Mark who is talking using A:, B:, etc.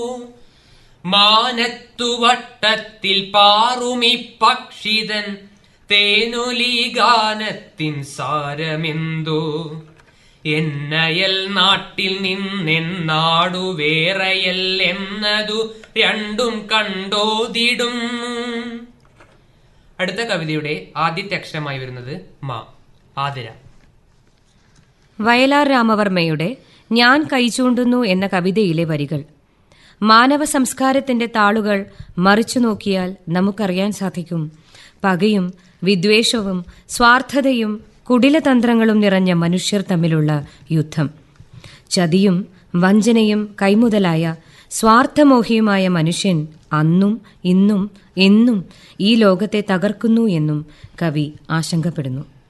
A: മാനത്തുവട്ടത്തിൽ പാറുമി പക്ഷിതൻ തേനൊലി ഗാനത്തിൻ സാരമെന്തോ എന്നയൽ നാട്ടിൽ നിന്നെന്നാടു വേറെയൽ എന്നതു രണ്ടും കണ്ടോതിടുന്നു അടുത്ത കവിതയുടെ ആദ്യത്തെ അക്ഷരമായി വരുന്നത് മാ ആതിര
B: വയലാർ രാമവർമ്മയുടെ ഞാൻ കൈചൂണ്ടുന്നു എന്ന കവിതയിലെ വരികൾ മാനവ സംസ്കാരത്തിന്റെ താളുകൾ മറിച്ചു നോക്കിയാൽ നമുക്കറിയാൻ സാധിക്കും പകയും വിദ്വേഷവും സ്വാർത്ഥതയും കുടിലതന്ത്രങ്ങളും നിറഞ്ഞ മനുഷ്യർ തമ്മിലുള്ള യുദ്ധം ചതിയും വഞ്ചനയും കൈമുതലായ സ്വാർത്ഥമോഹിയുമായ മനുഷ്യൻ അന്നും ഇന്നും എന്നും ഈ ലോകത്തെ തകർക്കുന്നു എന്നും കവി ആശങ്കപ്പെടുന്നു